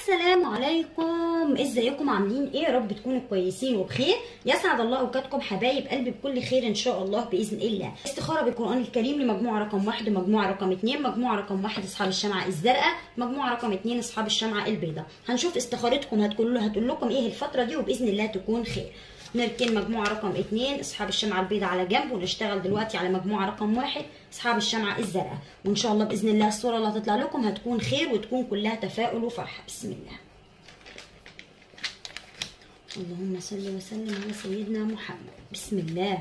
السلام عليكم ازيكم عاملين ايه يا رب تكونوا كويسين وبخير يسعد الله اوقاتكم حبايب قلبي بكل خير ان شاء الله باذن الله استخاره بالقران الكريم لمجموعه رقم واحد ومجموعه رقم اتنين مجموعه رقم واحد اصحاب الشمعه الزرقاء مجموعه رقم اتنين اصحاب الشمعه البيضاء هنشوف استخارتكم هتقول هتقول لكم ايه الفتره دي وباذن الله تكون خير نركن مجموعة رقم اتنين اصحاب الشمعة البيضاء على جنب ونشتغل دلوقتي على مجموعة رقم واحد اصحاب الشمعة الزرقاء وان شاء الله باذن الله الصورة اللي هتطلع لكم هتكون خير وتكون كلها تفاؤل وفرحة بسم الله اللهم صل وسلم على سيدنا محمد بسم الله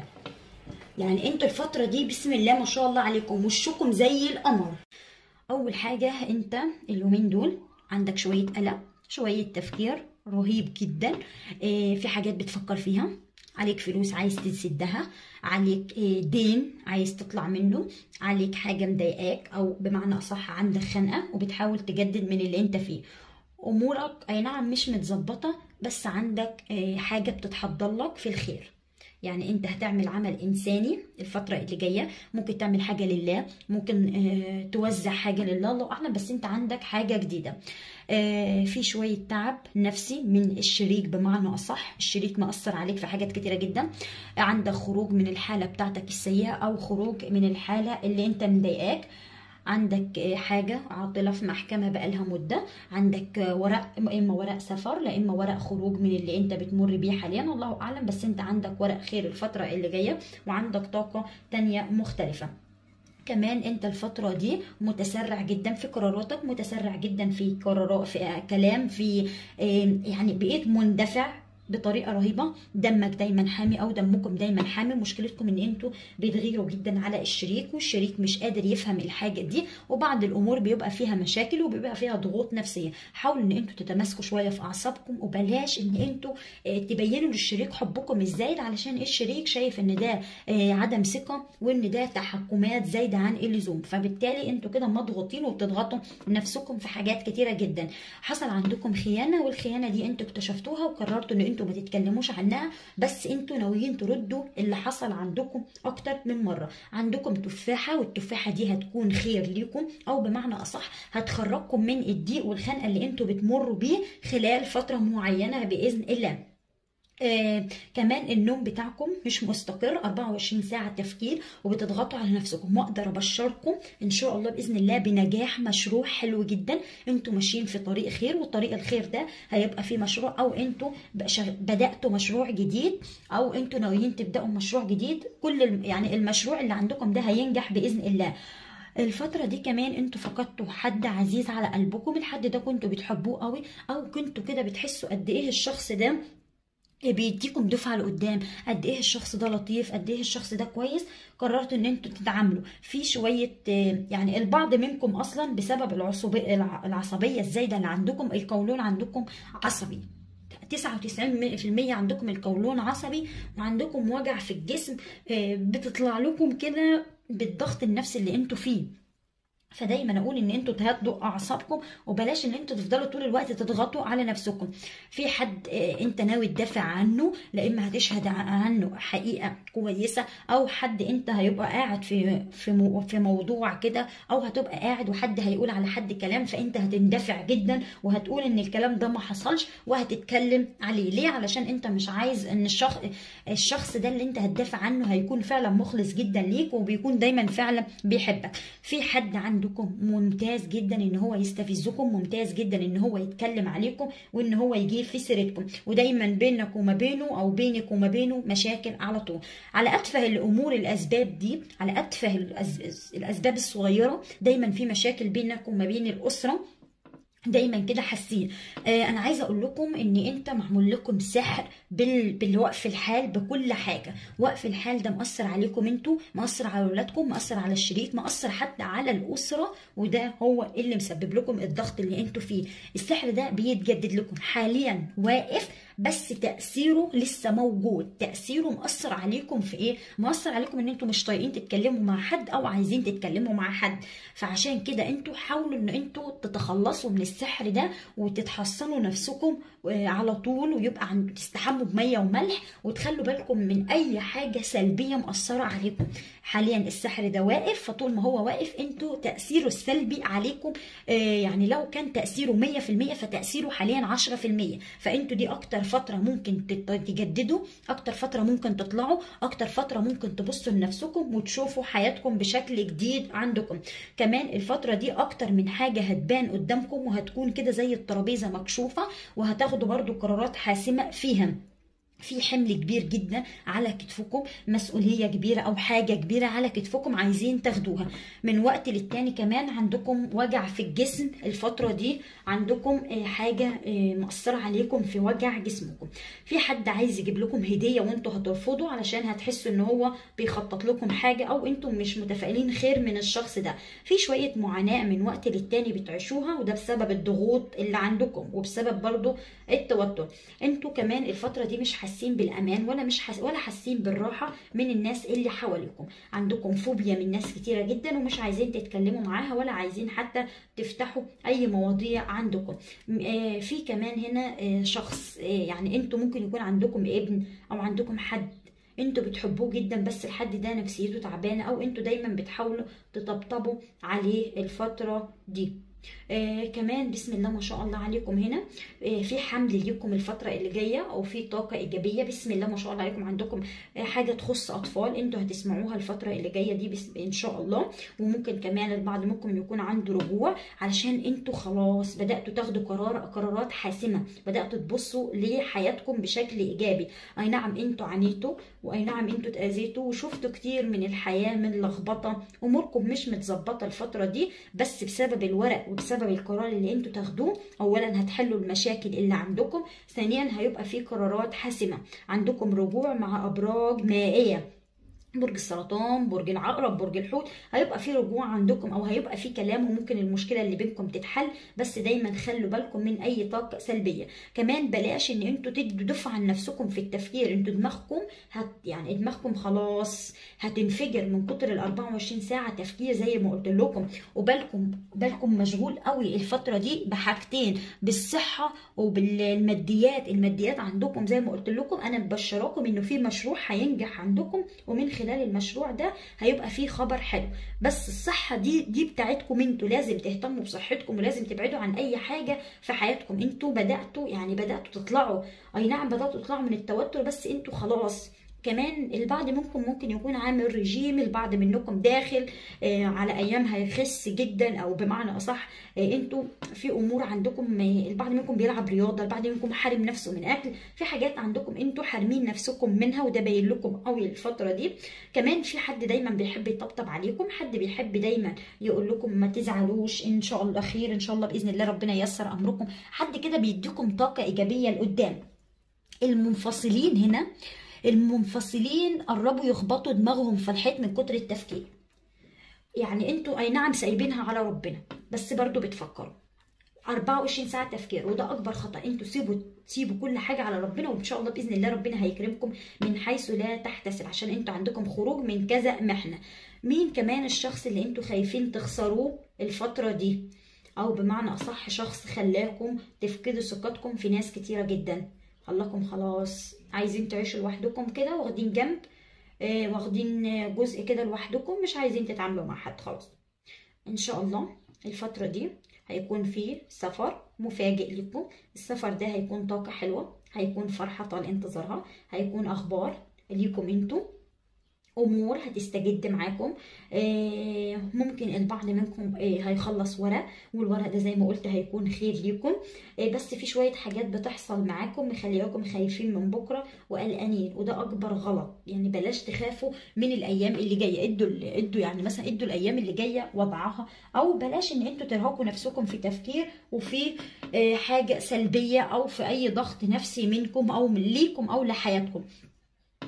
يعني انتوا الفترة دي بسم الله ما شاء الله عليكم وشكم زي القمر اول حاجة انت اليومين دول عندك شوية قلق شوية تفكير رهيب جدا آه، في حاجات بتفكر فيها عليك فلوس عايز تسدها عليك آه، دين عايز تطلع منه عليك حاجة مضايقاك او بمعنى اصح عندك خنقة وبتحاول تجدد من اللي انت فيه امورك اي نعم مش متظبطة بس عندك آه، حاجة بتتحضر لك في الخير يعني انت هتعمل عمل انساني الفتره اللي جايه ممكن تعمل حاجه لله ممكن آه، توزع حاجه لله الله اعلم بس انت عندك حاجه جديده آه، في شويه تعب نفسي من الشريك بمعنى اصح الشريك مأثر عليك في حاجات كتيره جدا عندك خروج من الحاله بتاعتك السيئه او خروج من الحاله اللي انت مضايقاك عندك آه، حاجة عاطلة في محكمة بقالها مدة عندك آه، ورق إما ورق سفر لا إما ورق خروج من اللي أنت بتمر بيه حاليا الله أعلم بس أنت عندك ورق خير الفترة اللي جاية وعندك طاقة تانية مختلفة كمان انت الفترة دي متسرع جدا في قراراتك متسرع جدا في قرارات في آه، كلام في آه، يعني بقيت مندفع بطريقه رهيبه دمك دايما حامي او دمكم دايما حامي مشكلتكم ان انتوا بتغيروا جدا على الشريك والشريك مش قادر يفهم الحاجه دي وبعض الامور بيبقى فيها مشاكل وبيبقى فيها ضغوط نفسيه حاولوا ان انتوا تتماسكوا شويه في اعصابكم وبلاش ان انتوا آه، تبينوا للشريك حبكم الزايد علشان الشريك شايف ان ده آه، عدم ثقه وان ده تحكمات زايده عن اللزوم فبالتالي انتوا كده مضغوطين وبتضغطوا نفسكم في حاجات كتيره جدا حصل عندكم خيانه والخيانه دي انتوا اكتشفتوها وقررتوا ان انتوا ما تتكلموش عنها بس انتوا ناويين تردوا اللي حصل عندكم اكتر من مره عندكم تفاحه والتفاحه دي هتكون خير ليكم او بمعنى اصح هتخرجكم من الضيق والخنقه اللي انتوا بتمروا بيه خلال فتره معينه باذن الله آه كمان النوم بتاعكم مش مستقر 24 ساعة تفكير وبتضغطوا على نفسكم واقدر ابشركم ان شاء الله باذن الله بنجاح مشروع حلو جدا انتوا ماشيين في طريق خير وطريق الخير ده هيبقى في مشروع او انتوا بش- بدأتوا مشروع جديد او انتوا ناويين تبدأوا مشروع جديد كل الم- يعني المشروع اللي عندكم ده هينجح باذن الله الفترة دي كمان انتوا فقدتوا حد عزيز على قلبكم الحد ده كنتوا بتحبوه قوي او كنتوا كده بتحسوا قد ايه الشخص ده بيديكم دفعه لقدام قد ايه الشخص ده لطيف قد ايه الشخص ده كويس قررتوا ان انتوا تتعاملوا في شويه آه، يعني البعض منكم اصلا بسبب العصبيه العصبيه الزايده اللي عندكم القولون عندكم عصبي 99% عندكم القولون عصبي وعندكم وجع في الجسم آه، بتطلع لكم كده بالضغط النفسي اللي انتوا فيه فدايما اقول ان انتوا تهدوا اعصابكم وبلاش ان انتوا تفضلوا طول الوقت تضغطوا على نفسكم في حد آه، انت ناوي تدافع عنه لا اما هتشهد عنه حقيقه كويسه او حد انت هيبقى قاعد في في مو- في موضوع كده او هتبقى قاعد وحد هيقول على حد كلام فانت هتندفع جدا وهتقول ان الكلام ده ما حصلش وهتتكلم عليه ليه علشان انت مش عايز ان الشخص الشخص ده اللي انت هتدافع عنه هيكون فعلا مخلص جدا ليك وبيكون دايما فعلا بيحبك في حد عندكم ممتاز جدا ان هو يستفزكم ممتاز جدا ان هو يتكلم عليكم وان هو يجيب في سيرتكم ودايما بينك وما بينه او بينك وما بينه مشاكل على طول على اتفه الامور الاسباب دي على اتفه الأز- الاسباب الصغيره دايما في مشاكل بينك وما بين الاسره دايما كده حاسين آه انا عايزه اقول لكم ان انت معمول لكم سحر بال... بالوقف الحال بكل حاجه وقف الحال ده مأثر عليكم انتوا مأثر على اولادكم مأثر على الشريك مأثر حتى على الاسره وده هو اللي مسبب لكم الضغط اللي انتوا فيه السحر ده بيتجدد لكم حاليا واقف بس تاثيره لسه موجود تاثيره مأثر عليكم في ايه مأثر عليكم ان انتوا مش طايقين تتكلموا مع حد او عايزين تتكلموا مع حد فعشان كده انتوا حاولوا ان انتوا تتخلصوا من السحر ده وتتحصنوا نفسكم على طول ويبقى عند تستحموا بميه وملح وتخلوا بالكم من اي حاجه سلبيه مأثره عليكم حاليا السحر ده واقف فطول ما هو واقف انتوا تاثيره السلبي عليكم آه يعني لو كان تاثيره 100% فتاثيره حاليا 10% فانتوا دي اكتر فتره ممكن تجددوا اكتر فتره ممكن تطلعوا اكتر فتره ممكن تبصوا لنفسكم وتشوفوا حياتكم بشكل جديد عندكم كمان الفتره دي اكتر من حاجه هتبان قدامكم وهتكون كده زي الترابيزه مكشوفه وهتاخدوا برضو قرارات حاسمه فيها في حمل كبير جدا على كتفكم مسؤولية كبيرة أو حاجة كبيرة على كتفكم عايزين تاخدوها من وقت للتاني كمان عندكم وجع في الجسم الفترة دي عندكم حاجة مأثرة عليكم في وجع جسمكم في حد عايز يجيب لكم هدية وانتوا هترفضوا علشان هتحسوا ان هو بيخطط لكم حاجة او انتم مش متفائلين خير من الشخص ده في شوية معاناة من وقت للتاني بتعيشوها وده بسبب الضغوط اللي عندكم وبسبب برضو التوتر انتوا كمان الفترة دي مش حاسين بالامان ولا مش حس... ولا حاسين بالراحه من الناس اللي حواليكم عندكم فوبيا من ناس كتيره جدا ومش عايزين تتكلموا معاها ولا عايزين حتى تفتحوا اي مواضيع عندكم آه في كمان هنا آه شخص آه يعني انتوا ممكن يكون عندكم ابن او عندكم حد انتوا بتحبوه جدا بس الحد ده نفسيته تعبانه او انتوا دايما بتحاولوا تطبطبوا عليه الفتره دي آه كمان بسم الله ما شاء الله عليكم هنا آه في حمل ليكم الفترة اللي جاية أو في طاقة إيجابية بسم الله ما شاء الله عليكم عندكم آه حاجة تخص أطفال أنتوا هتسمعوها الفترة اللي جاية دي بس إن شاء الله وممكن كمان البعض ممكن يكون عنده رجوع علشان أنتوا خلاص بدأتوا تاخدوا قرار قرارات حاسمة بدأتوا تبصوا لحياتكم بشكل إيجابي أي نعم أنتوا عانيتوا وأي نعم أنتوا اتأذيتوا وشفتوا كتير من الحياة من لخبطة أموركم مش متظبطة الفترة دي بس بسبب الورق وبسبب القرار اللي انتوا تاخدوه اولا هتحلوا المشاكل اللي عندكم ثانيا هيبقى في قرارات حاسمه عندكم رجوع مع ابراج مائيه برج السرطان برج العقرب برج الحوت هيبقى في رجوع عندكم او هيبقى في كلام وممكن المشكله اللي بينكم تتحل بس دايما خلوا بالكم من اي طاقه سلبيه كمان بلاش ان انتوا تدوا دفعه عن نفسكم في التفكير انتوا دماغكم هت يعني دماغكم خلاص هتنفجر من كتر ال 24 ساعه تفكير زي ما قلت لكم وبالكم بالكم مشغول قوي الفتره دي بحاجتين بالصحه وبالماديات الماديات عندكم زي ما قلت لكم انا مبشراكم انه في مشروع هينجح عندكم ومن خلال المشروع ده هيبقى فيه خبر حلو بس الصحه دي دي بتاعتكم انتوا لازم تهتموا بصحتكم ولازم تبعدوا عن اي حاجه في حياتكم انتوا بداتوا يعني بداتوا تطلعوا اي نعم بداتوا تطلعوا من التوتر بس انتوا خلاص كمان البعض منكم ممكن يكون عامل رجيم البعض منكم داخل آه على ايام هيخس جدا او بمعنى اصح آه انتوا في امور عندكم آه البعض منكم بيلعب رياضه البعض منكم حارم نفسه من اكل في حاجات عندكم انتوا حارمين نفسكم منها وده باين لكم قوي الفتره دي كمان في حد دايما بيحب يطبطب عليكم حد بيحب دايما يقول لكم ما تزعلوش ان شاء الله خير ان شاء الله باذن الله ربنا ييسر امركم حد كده بيديكم طاقه ايجابيه لقدام المنفصلين هنا المنفصلين قربوا يخبطوا دماغهم في الحيط من كتر التفكير يعني انتوا اي نعم سايبينها على ربنا بس برضو بتفكروا 24 ساعة تفكير وده أكبر خطأ انتوا سيبوا سيبوا كل حاجة على ربنا وإن شاء الله بإذن الله ربنا هيكرمكم من حيث لا تحتسب عشان انتوا عندكم خروج من كذا محنة مين كمان الشخص اللي انتوا خايفين تخسروه الفترة دي أو بمعنى أصح شخص خلاكم تفقدوا ثقتكم في ناس كتيرة جدا خلاكم خلاص عايزين تعيشوا لوحدكم كده واخدين جنب آه واخدين جزء كده لوحدكم مش عايزين تتعاملوا مع حد خالص ان شاء الله الفترة دي هيكون في سفر مفاجئ لكم السفر ده هيكون طاقة حلوة هيكون فرحة طال انتظارها هيكون اخبار ليكم انتوا امور هتستجد معاكم آه ممكن البعض منكم آه هيخلص ورق والورق ده زي ما قلت هيكون خير ليكم آه بس في شويه حاجات بتحصل معاكم مخلياكم خايفين من بكره وقلقانين وده اكبر غلط يعني بلاش تخافوا من الايام اللي جايه ادوا ادوا يعني مثلا ادوا الايام اللي جايه وضعها او بلاش ان انتوا ترهقوا نفسكم في تفكير وفي حاجه سلبيه او في اي ضغط نفسي منكم او من ليكم او لحياتكم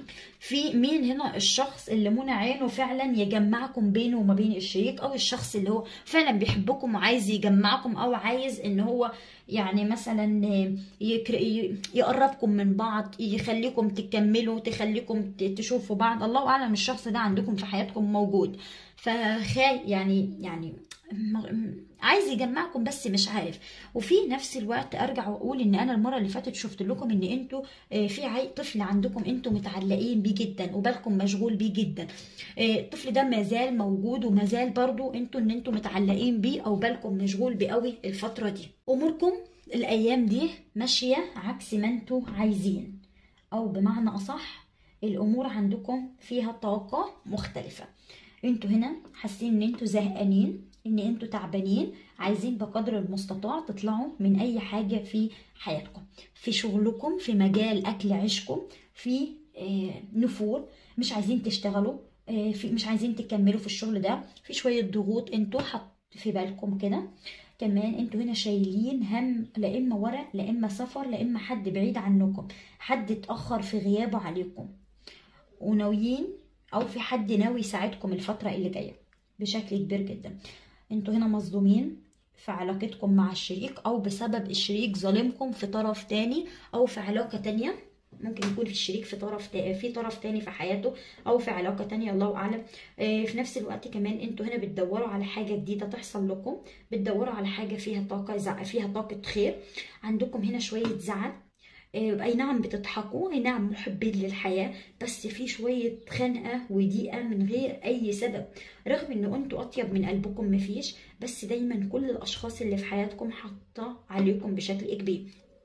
في مين هنا الشخص اللي منى عينه فعلا يجمعكم بينه وما بين الشريك او الشخص اللي هو فعلا بيحبكم وعايز يجمعكم او عايز ان هو يعني مثلا يكر... ي- يقربكم من بعض يخليكم تكملوا تخليكم ت- تشوفوا بعض الله اعلم الشخص ده عندكم في حياتكم موجود فخاي يعني يعني م- عايز يجمعكم بس مش عارف وفي نفس الوقت ارجع واقول ان انا المره اللي فاتت شفت لكم ان انتوا آه، في عي طفل عندكم انتوا متعلقين بيه جدا وبالكم مشغول بيه جدا آه، الطفل ده ما زال موجود وما زال برضو انتوا ان انتوا متعلقين بيه او بالكم مشغول بيه قوي الفتره دي اموركم الايام دي ماشيه عكس ما انتوا عايزين او بمعنى اصح الامور عندكم فيها طاقه مختلفه انتوا هنا حاسين ان انتوا زهقانين ان انتوا تعبانين عايزين بقدر المستطاع تطلعوا من اي حاجه في حياتكم في شغلكم في مجال اكل عيشكم في آه، نفور مش عايزين تشتغلوا آه، في مش عايزين تكملوا في الشغل ده في شويه ضغوط انتوا حط في بالكم كده كمان انتوا هنا شايلين هم لا اما ورق لا اما سفر لا اما حد بعيد عنكم حد اتاخر في غيابه عليكم وناويين او في حد ناوي يساعدكم الفتره اللي جايه بشكل كبير جدا انتوا هنا مصدومين في علاقتكم مع الشريك او بسبب الشريك ظالمكم في طرف تاني او في علاقه تانية ممكن يكون في الشريك في طرف تا- في طرف تاني في حياته او في علاقه تانية الله اعلم آه، في نفس الوقت كمان انتوا هنا بتدوروا على حاجه جديده تحصل لكم بتدوروا على حاجه فيها طاقه زع- فيها طاقه خير عندكم هنا شويه زعل آه، اي نعم بتضحكوا اي نعم محبين للحياه بس في شويه خنقه وضيقه من غير اي سبب رغم ان انتوا اطيب من قلبكم مفيش بس دايما كل الاشخاص اللي في حياتكم حاطه عليكم بشكل كبير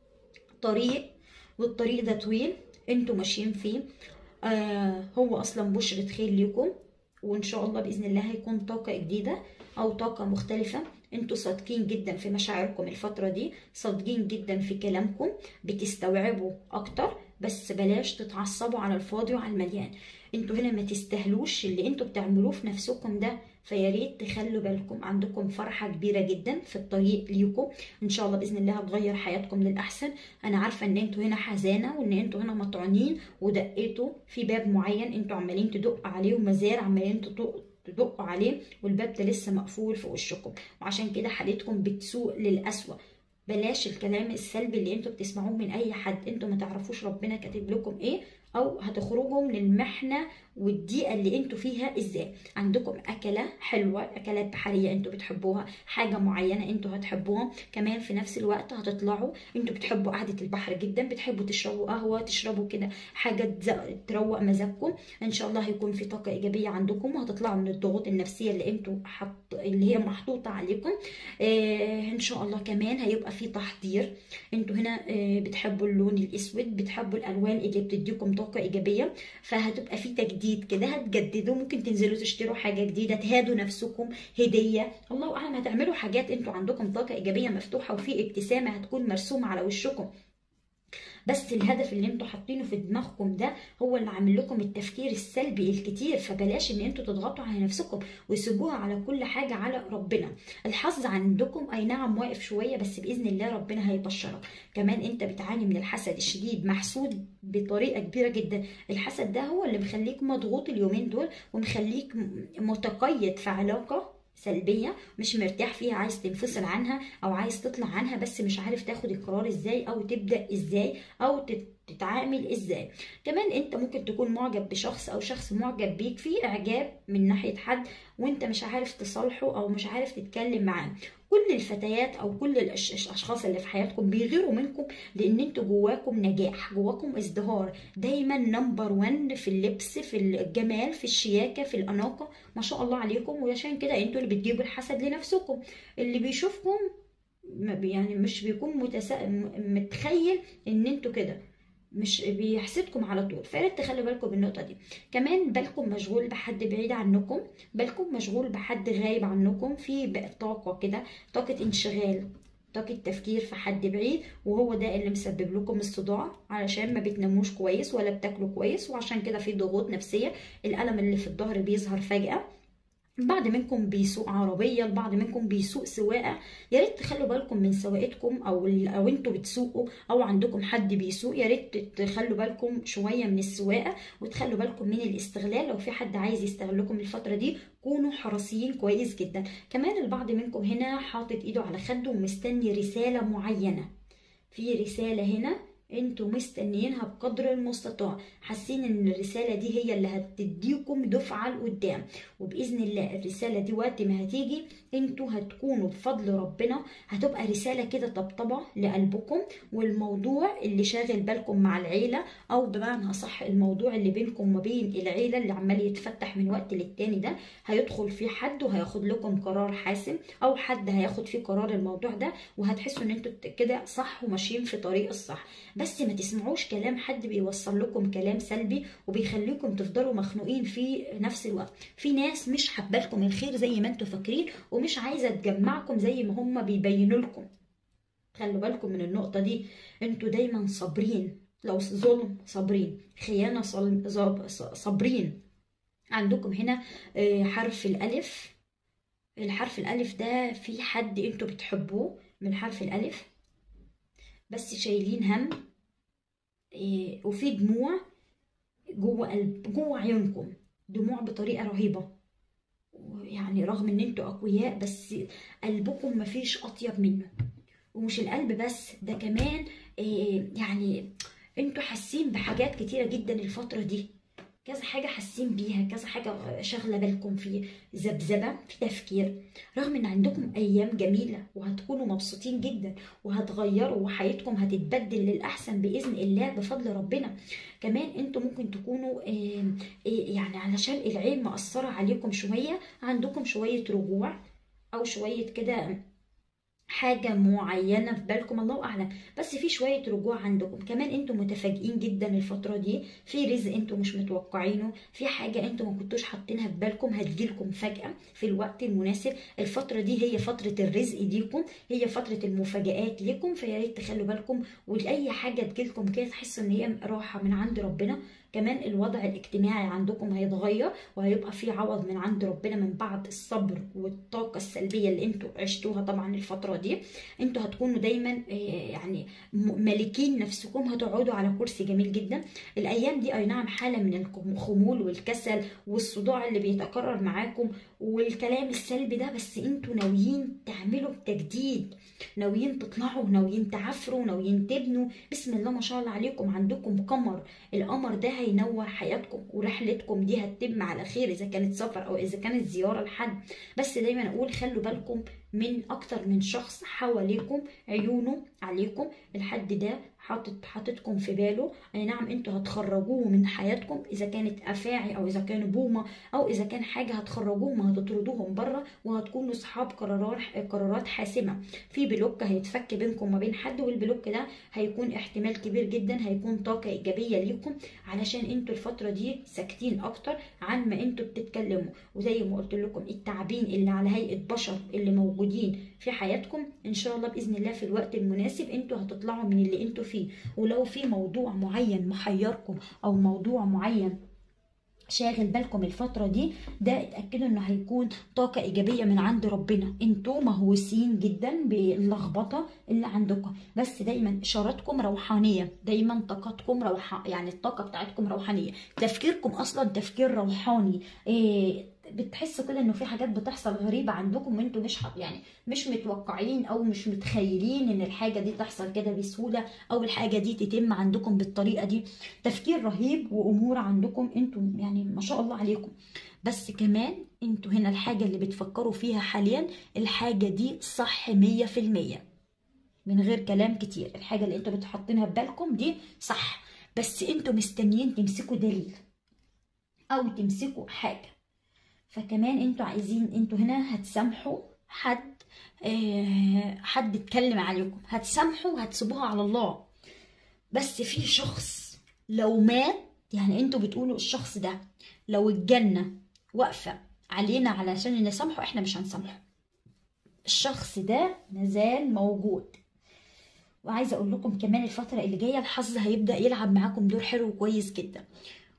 طريق والطريق ده طويل انتوا ماشيين فيه آه هو اصلا بشرة خير ليكم وان شاء الله باذن الله هيكون طاقه جديده او طاقه مختلفه انتوا صادقين جدا في مشاعركم الفتره دي صادقين جدا في كلامكم بتستوعبوا اكتر بس بلاش تتعصبوا على الفاضي وعلى المليان انتوا هنا ما تستاهلوش اللي انتوا بتعملوه في نفسكم ده فيا ريت تخلوا بالكم عندكم فرحه كبيره جدا في الطريق ليكم ان شاء الله باذن الله هتغير حياتكم للاحسن انا عارفه ان انتوا هنا حزانه وان انتوا هنا مطعونين ودقيتوا في باب معين انتوا عمالين تدقوا عليه ومازال عمالين تدقوا تدقوا عليه والباب ده لسه مقفول في وشكم وعشان كده حالتكم بتسوء للأسوأ بلاش الكلام السلبي اللي انتوا بتسمعوه من اي حد انتوا ما تعرفوش ربنا كاتب لكم ايه او هتخرجوا من المحنه والضيقه اللي انتوا فيها ازاي عندكم اكله حلوه اكلات بحريه انتوا بتحبوها حاجه معينه انتوا هتحبوها كمان في نفس الوقت هتطلعوا انتوا بتحبوا قعده البحر جدا بتحبوا تشربوا قهوه تشربوا كده حاجه تز- تروق مزاجكم ان شاء الله هيكون في طاقه ايجابيه عندكم وهتطلعوا من الضغوط النفسيه اللي انتوا حط اللي هي محطوطه عليكم آه ان شاء الله كمان هيبقى في تحضير انتوا هنا آه بتحبوا اللون الاسود بتحبوا الالوان اللي بتديكم طاقه ايجابيه فهتبقى في تجديد كده هتجددوا ممكن تنزلوا تشتروا حاجه جديده تهادوا نفسكم هديه الله اعلم هتعملوا حاجات انتوا عندكم طاقه ايجابيه مفتوحه وفي ابتسامه هتكون مرسومه على وشكم بس الهدف اللي انتوا حاطينه في دماغكم ده هو اللي عامل لكم التفكير السلبي الكتير فبلاش ان انتوا تضغطوا على نفسكم وسيبوها على كل حاجه على ربنا الحظ عندكم اي نعم واقف شويه بس باذن الله ربنا هيبشرك كمان انت بتعاني من الحسد الشديد محسود بطريقه كبيره جدا الحسد ده هو اللي مخليك مضغوط اليومين دول ومخليك م- متقيد في علاقه سلبيه مش مرتاح فيها عايز تنفصل عنها او عايز تطلع عنها بس مش عارف تاخد القرار ازاي او تبدا ازاي او تت- تتعامل ازاي كمان انت ممكن تكون معجب بشخص او شخص معجب بيك في اعجاب من ناحيه حد وانت مش عارف تصالحه او مش عارف تتكلم معاه كل الفتيات او كل الأش- الاشخاص اللي في حياتكم بيغيروا منكم لان انتوا جواكم نجاح جواكم ازدهار دايما نمبر 1 في اللبس في الجمال في الشياكه في الاناقه ما شاء الله عليكم وعشان كده انتوا اللي بتجيبوا الحسد لنفسكم اللي بيشوفكم ما بي- يعني مش بيكون متسا... م- متخيل ان انتوا كده مش بيحسدكم على طول فياريت تخلوا بالكم بالنقطه دي كمان بالكم مشغول بحد بعيد عنكم بالكم مشغول بحد غايب عنكم في بقى طاقه كده طاقه انشغال طاقة تفكير في حد بعيد وهو ده اللي مسبب لكم الصداع علشان ما بتناموش كويس ولا بتاكلوا كويس وعشان كده في ضغوط نفسية الألم اللي في الظهر بيظهر فجأة البعض منكم بيسوق عربيه البعض منكم بيسوق سواقه يا ريت تخلوا بالكم من سواقتكم او او انتوا بتسوقوا او عندكم حد بيسوق يا ريت تخلوا بالكم شويه من السواقه وتخلوا بالكم من الاستغلال لو في حد عايز يستغلكم الفتره دي كونوا حريصين كويس جدا كمان البعض منكم هنا حاطط ايده على خده ومستني رساله معينه في رساله هنا انتوا مستنيينها بقدر المستطاع حاسين ان الرسالة دي هي اللي هتديكم دفعة لقدام وبإذن الله الرسالة دي وقت ما هتيجي انتوا هتكونوا بفضل ربنا هتبقى رسالة كده طبطبة لقلبكم والموضوع اللي شاغل بالكم مع العيلة او بمعنى اصح الموضوع اللي بينكم وما بين العيلة اللي عمال يتفتح من وقت للتاني ده هيدخل فيه حد وهياخد لكم قرار حاسم او حد هياخد فيه قرار الموضوع ده وهتحسوا ان انتوا كده صح وماشيين في طريق الصح بس ما تسمعوش كلام حد بيوصل لكم كلام سلبي وبيخليكم تفضلوا مخنوقين في نفس الوقت في ناس مش حابه لكم الخير زي ما انتوا فاكرين ومش عايزه تجمعكم زي ما هم بيبينوا لكم خلوا بالكم من النقطه دي انتوا دايما صابرين لو ظلم صابرين خيانه صابرين عندكم هنا حرف الالف الحرف الالف ده في حد انتوا بتحبوه من حرف الالف بس شايلين هم إيه وفي دموع جوه قلب جوه عيونكم دموع بطريقه رهيبه يعني رغم ان انتوا اقوياء بس قلبكم مفيش اطيب منه ومش القلب بس ده كمان إيه يعني انتوا حاسين بحاجات كتيره جدا الفتره دي كذا حاجة حاسين بيها كذا حاجة شاغلة بالكم في ذبذبة في تفكير رغم ان عندكم ايام جميلة وهتكونوا مبسوطين جدا وهتغيروا وحياتكم هتتبدل للأحسن بإذن الله بفضل ربنا كمان انتوا ممكن تكونوا آه يعني علشان العين مأثرة عليكم شوية عندكم شوية رجوع او شوية كده حاجه معينه في بالكم الله اعلم بس في شويه رجوع عندكم كمان انتم متفاجئين جدا الفتره دي في رزق انتم مش متوقعينه في حاجه انتم ما كنتوش حاطينها في بالكم هتجيلكم فجاه في الوقت المناسب الفتره دي هي فتره الرزق ليكم هي فتره المفاجآت ليكم فيا ريت تخلوا بالكم ولاي حاجه تجيلكم كده تحسوا ان هي راحه من عند ربنا كمان الوضع الاجتماعي عندكم هيتغير وهيبقى في عوض من عند ربنا من بعد الصبر والطاقه السلبيه اللي انتوا عشتوها طبعا الفتره دي انتوا هتكونوا دايما يعني مالكين نفسكم هتقعدوا على كرسي جميل جدا الايام دي اي نعم حاله من الخمول والكسل والصداع اللي بيتكرر معاكم والكلام السلبي ده بس انتوا ناويين تعملوا تجديد ناويين تطلعوا ناويين تعفروا ناويين تبنوا بسم الله ما شاء الله عليكم عندكم قمر القمر ده هينور حياتكم ورحلتكم دي هتتم على خير اذا كانت سفر او اذا كانت زياره لحد بس دايما اقول خلوا بالكم من اكتر من شخص حواليكم عيونه عليكم الحد ده حاطط حاططكم في باله اي نعم انتوا هتخرجوه من حياتكم اذا كانت افاعي او اذا كانوا بومه او اذا كان حاجه هتخرجوهم هتطردوهم بره وهتكونوا اصحاب قرارات قرارات حاسمه في بلوك هيتفك بينكم وما بين حد والبلوك ده هيكون احتمال كبير جدا هيكون طاقه ايجابيه ليكم علشان انتوا الفتره دي ساكتين اكتر عن ما انتوا بتتكلموا وزي ما قلت لكم التعبين اللي على هيئه بشر اللي موجودين في حياتكم ان شاء الله باذن الله في الوقت المناسب انتوا هتطلعوا من اللي انتوا فيه ولو في موضوع معين محيركم او موضوع معين شاغل بالكم الفترة دي ده اتأكدوا انه هيكون طاقة ايجابية من عند ربنا انتوا مهووسين جدا باللخبطة اللي عندكم بس دايما اشاراتكم روحانية دايما طاقتكم روح يعني الطاقة بتاعتكم روحانية تفكيركم اصلا تفكير روحاني إيه بتحسوا كده انه في حاجات بتحصل غريبه عندكم وانتوا مش يعني مش متوقعين او مش متخيلين ان الحاجه دي تحصل كده بسهوله او الحاجه دي تتم عندكم بالطريقه دي تفكير رهيب وامور عندكم انتوا يعني ما شاء الله عليكم بس كمان انتوا هنا الحاجه اللي بتفكروا فيها حاليا الحاجه دي صح مية في المية من غير كلام كتير الحاجه اللي انتوا بتحطينها في بالكم دي صح بس انتوا مستنيين تمسكوا دليل او تمسكوا حاجه فكمان انتوا عايزين انتوا هنا هتسامحوا حد اه حد اتكلم عليكم هتسامحوا وهتسيبوها على الله بس في شخص لو مات يعني انتوا بتقولوا الشخص ده لو الجنة واقفة علينا علشان نسامحه احنا مش هنسامحه الشخص ده مازال موجود وعايزه اقول لكم كمان الفتره اللي جايه الحظ هيبدا يلعب معاكم دور حلو وكويس جدا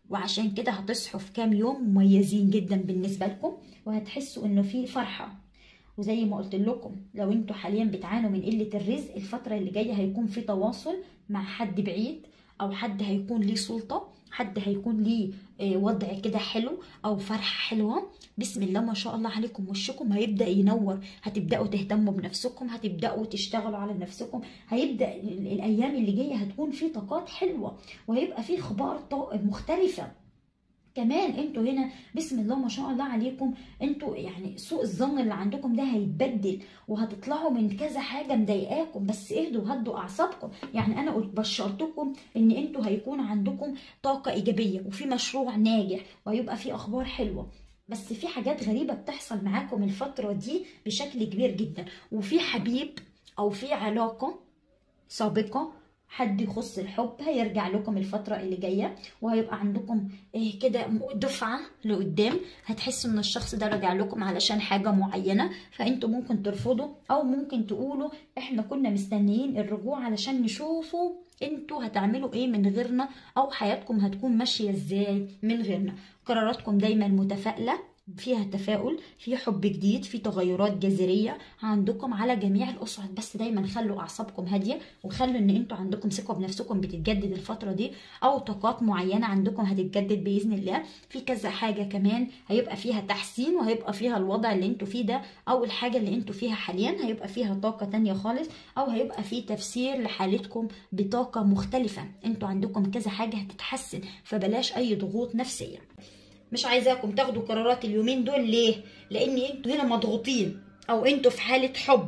وعشان كده هتصحوا في كام يوم مميزين جدا بالنسبه لكم وهتحسوا انه في فرحه وزي ما قلت لكم لو انتوا حاليا بتعانوا من قله الرزق الفتره اللي جايه هيكون في تواصل مع حد بعيد او حد هيكون ليه سلطه حد هيكون ليه آه، وضع كده حلو او فرحه حلوه بسم الله ما شاء الله عليكم وشكم هيبدا ينور هتبداوا تهتموا بنفسكم هتبداوا تشتغلوا على نفسكم هيبدا ال- الايام اللي جايه هتكون في طاقات حلوه وهيبقى في اخبار طا- مختلفه كمان انتوا هنا بسم الله ما شاء الله عليكم انتوا يعني سوء الظن اللي عندكم ده هيتبدل وهتطلعوا من كذا حاجه مضايقاكم بس اهدوا هدوا اعصابكم يعني انا قلت بشرتكم ان انتوا هيكون عندكم طاقه ايجابيه وفي مشروع ناجح وهيبقى في اخبار حلوه بس في حاجات غريبه بتحصل معاكم الفتره دي بشكل كبير جدا وفي حبيب او في علاقه سابقه حد يخص الحب هيرجع لكم الفترة اللي جاية وهيبقى عندكم إيه كده دفعة لقدام هتحسوا ان الشخص ده رجع لكم علشان حاجة معينة فانتوا ممكن ترفضوا او ممكن تقولوا احنا كنا مستنيين الرجوع علشان نشوفوا انتوا هتعملوا ايه من غيرنا او حياتكم هتكون ماشية ازاي من غيرنا قراراتكم دايما متفائلة فيها تفاؤل في حب جديد في تغيرات جذريه عندكم على جميع الاسعد بس دايما خلوا اعصابكم هاديه وخلوا ان انتوا عندكم ثقه بنفسكم بتتجدد الفتره دي او طاقات معينه عندكم هتتجدد باذن الله في كذا حاجه كمان هيبقى فيها تحسين وهيبقى فيها الوضع اللي انتوا فيه ده او الحاجه اللي انتوا فيها حاليا هيبقى فيها طاقه تانية خالص او هيبقى في تفسير لحالتكم بطاقه مختلفه انتوا عندكم كذا حاجه هتتحسن فبلاش اي ضغوط نفسيه مش عايزاكم تاخدوا قرارات اليومين دول ليه لان انتوا هنا مضغوطين او انتوا في حاله حب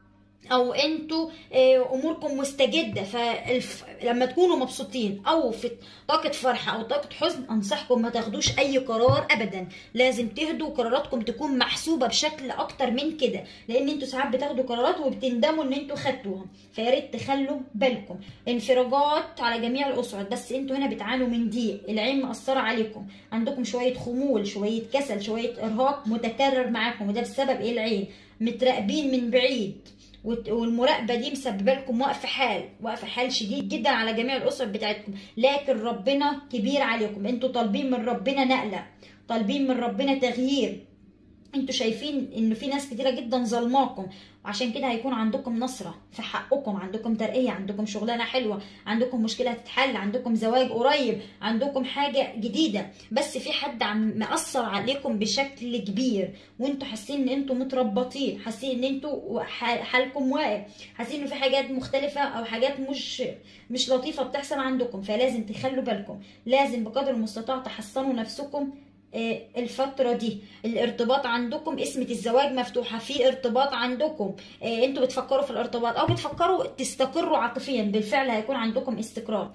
او انتوا آه، اموركم مستجده فلما تكونوا مبسوطين او في طاقه فرحه او طاقه حزن انصحكم ما تاخدوش اي قرار ابدا لازم تهدوا قراراتكم تكون محسوبه بشكل اكتر من كده لان انتوا ساعات بتاخدوا قرارات وبتندموا ان انتوا خدتوها فيا ريت تخلوا بالكم انفراجات على جميع الاسعد بس انتوا هنا بتعانوا من ضيق العين مأثره عليكم عندكم شويه خمول شويه كسل شويه ارهاق متكرر معاكم وده بسبب ايه العين متراقبين من بعيد وت- والمراقبه دي مسببه لكم وقف حال وقف حال شديد جدا على جميع الاسر بتاعتكم لكن ربنا كبير عليكم انتوا طالبين من ربنا نقله طالبين من ربنا تغيير انتوا شايفين انه في ناس كتيره جدا ظلماكم وعشان كده هيكون عندكم نصره في حقكم عندكم ترقيه عندكم شغلانه حلوه عندكم مشكله تتحل عندكم زواج قريب عندكم حاجه جديده بس في حد عم مأثر عليكم بشكل كبير وانتوا حاسين ان انتوا متربطين حاسين ان انتوا ح- حالكم واقف حاسين ان في حاجات مختلفه او حاجات مش مش لطيفه بتحصل عندكم فلازم تخلوا بالكم لازم بقدر المستطاع تحصنوا نفسكم آه، الفترة دي الارتباط عندكم اسمة الزواج مفتوحة في ارتباط عندكم آه، انتوا بتفكروا في الارتباط او بتفكروا تستقروا عاطفيا بالفعل هيكون عندكم استقرار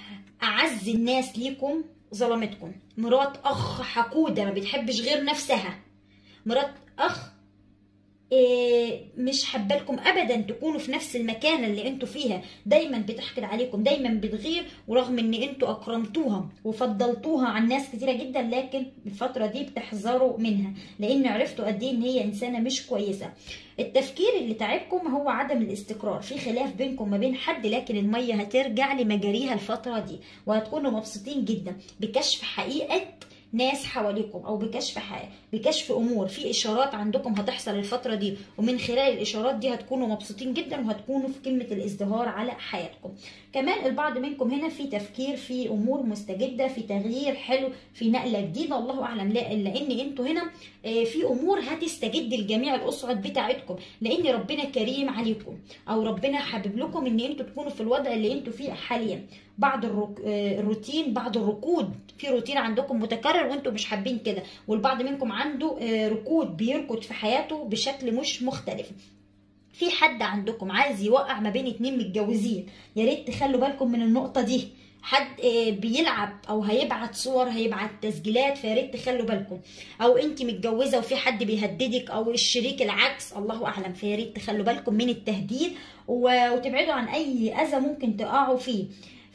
اعز الناس ليكم ظلمتكم مرات اخ حقودة ما بتحبش غير نفسها مرات اخ إيه مش حبالكم ابدا تكونوا في نفس المكانه اللي انتوا فيها دايما بتحقد عليكم دايما بتغير ورغم ان انتوا اكرمتوها وفضلتوها عن ناس كتيره جدا لكن الفتره دي بتحذروا منها لان عرفتوا قد ايه ان هي انسانه مش كويسه التفكير اللي تعبكم هو عدم الاستقرار في خلاف بينكم ما بين حد لكن الميه هترجع لمجاريها الفتره دي وهتكونوا مبسوطين جدا بكشف حقيقه ناس حواليكم او بكشف حق... بكشف امور في اشارات عندكم هتحصل الفتره دي ومن خلال الاشارات دي هتكونوا مبسوطين جدا وهتكونوا في قمه الازدهار على حياتكم كمان البعض منكم هنا في تفكير في امور مستجده في تغيير حلو في نقله جديده الله اعلم لا لان انتوا هنا آه، في امور هتستجد لجميع الاسعد بتاعتكم لان ربنا كريم عليكم او ربنا حابب لكم ان انتوا تكونوا في الوضع اللي انتوا فيه حاليا بعض الرك... آه، الروتين بعض الركود في روتين عندكم متكرر وانتوا مش حابين كده والبعض منكم عنده آه، ركود بيركض في حياته بشكل مش مختلف في حد عندكم عايز يوقع ما بين اتنين متجوزين يا ريت تخلوا بالكم من النقطة دي حد آه، بيلعب او هيبعت صور هيبعت تسجيلات فيا ريت تخلوا بالكم او انت متجوزه وفي حد بيهددك او الشريك العكس الله اعلم فيا ريت تخلوا بالكم من التهديد و- وتبعدوا عن اي اذى ممكن تقعوا فيه